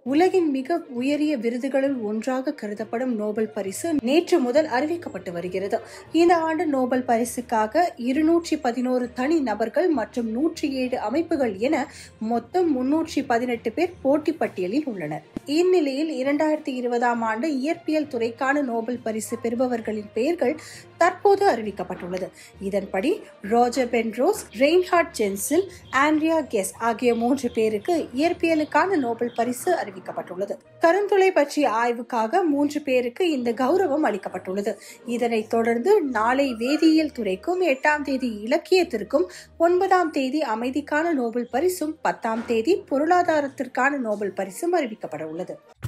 உலகின் மிக உயரிய விருதுகளில் ஒன்றாக கருதப்படும் நோபல் பரிசு நேற்று முதல் அறிவிக்கப்பட்டு வருகிறது இந்த ஆண்டு நோபல் பரிசுக்காக இருநூற்றி பதினோரு தனி நபர்கள் மற்றும் நூற்றி ஏழு அமைப்புகள் என மொத்தம் முன்னூற்றி பதினெட்டு பேர் போட்டி பட்டியலில் உள்ளனர் இந்நிலையில் இரண்டாயிரத்தி இருபதாம் ஆண்டு இயற்பியல் துறைக்கான நோபல் பரிசு பெறுபவர்களின் பெயர்கள் தற்போது அறிவிக்கப்பட்டுள்ளது இதன்படி Roger Penrose Reinhard Genzel Andrea Ghez ஆகிய மூன்று பேருக்கு இயற்பியலுக்கான நோபல் பரிசு அறிவிக்கப்பட்டுள்ளது கருந்துளை பற்றிய ஆய்வுக்காக மூன்று பேருக்கு இந்த கௌரவம் அளிக்கப்பட்டுள்ளது இதனைத் தொடர்ந்து நாளை வேதியியல் துறைக்கும் எட்டாம் தேதி இலக்கியத்திற்கும் ஒன்பதாம் தேதி அமைதிக்கான நோபல் பரிசும் பத்தாம் தேதி பொருளாதாரத்திற்கான நோபல் பரிசும் அறிவிக்கப்பட உள்ளது